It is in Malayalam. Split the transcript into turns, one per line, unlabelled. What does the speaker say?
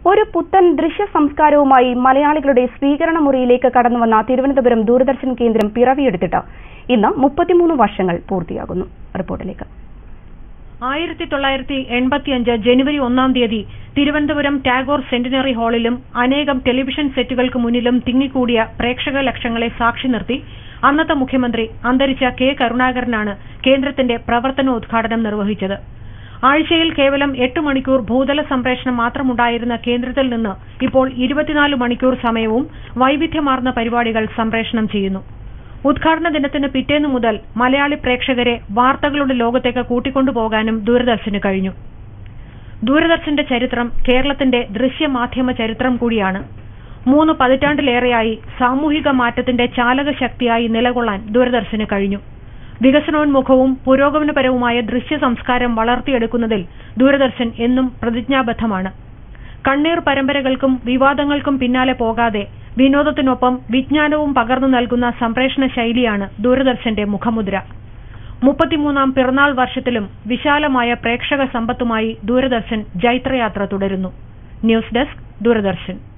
ഒരു പുത്തൻ ദൃശ്യ സംസ്കാരവുമായി മലയാളികളുടെ സ്വീകരണ മുറിയിലേക്ക് കടന്നുവന്ന തിരുവനന്തപുരം ദൂരദർശൻ കേന്ദ്രം പിറവിയെടുത്തിട്ട് ഇന്ന് മുപ്പത്തിമൂന്ന് വർഷങ്ങൾ പൂർത്തിയാകുന്നു റിപ്പോർട്ടിലേക്ക്
ആയിരത്തി തൊള്ളായിരത്തി എൺപത്തിയഞ്ച് ജനുവരി ഒന്നാം തീയതി തിരുവനന്തപുരം ടാഗോർ സെന്റിനറി ഹാളിലും അനേകം ടെലിവിഷൻ സെറ്റുകൾക്ക് മുന്നിലും തിങ്ങിക്കൂടിയ പ്രേക്ഷക ലക്ഷങ്ങളെ സാക്ഷി നിർത്തി അന്നത്തെ മുഖ്യമന്ത്രി അന്തരിച്ച കെ കരുണാകരനാണ് കേന്ദ്രത്തിന്റെ പ്രവർത്തനോദ്ഘാടനം നിർവഹിച്ചത് ആഴ്ചയിൽ കേവലം എട്ട് മണിക്കൂർ ഭൂതല സംപ്രേഷണം മാത്രമുണ്ടായിരുന്ന കേന്ദ്രത്തിൽ നിന്ന് ഇപ്പോൾ ഇരുപത്തിനാല് മണിക്കൂർ സമയവും വൈവിധ്യമാർന്ന പരിപാടികൾ സംപ്രേഷണം ചെയ്യുന്നു ഉദ്ഘാടന ദിനത്തിന് പിറ്റേന്നു മുതൽ മലയാളി പ്രേക്ഷകരെ വാർത്തകളുടെ ലോകത്തേക്ക് കൂട്ടിക്കൊണ്ടുപോകാനും ദൂരദർശന് കഴിഞ്ഞു ദൂരദർശന്റെ ചരിത്രം കേരളത്തിന്റെ ദൃശ്യമാധ്യമ ചരിത്രം കൂടിയാണ് മൂന്ന് പതിറ്റാണ്ടിലേറെയായി സാമൂഹിക മാറ്റത്തിന്റെ ചാലക ശക്തിയായി നിലകൊള്ളാൻ ദൂരദർശന് കഴിഞ്ഞു വികസനോന്മുഖവും പുരോഗമനപരവുമായ ദൃശ്യ സംസ്കാരം വളർത്തിയെടുക്കുന്നതിൽ ദൂരദർശൻ എന്നും പ്രതിജ്ഞാബദ്ധമാണ് കണ്ണീർ പരമ്പരകൾക്കും വിവാദങ്ങൾക്കും പിന്നാലെ പോകാതെ വിനോദത്തിനൊപ്പം വിജ്ഞാനവും പകർന്നു നൽകുന്ന സംപ്രേഷണ ശൈലിയാണ് ദൂരദർശന്റെ മുഖമുദ്ര മുപ്പത്തിമൂന്നാം പിറന്നാൾ വർഷത്തിലും വിശാലമായ പ്രേക്ഷക സമ്പത്തുമായി ദൂരദർശൻ ജൈത്രയാത്ര തുടരുന്നു ന്യൂസ് ഡെസ്ക് ദൂരദർശൻ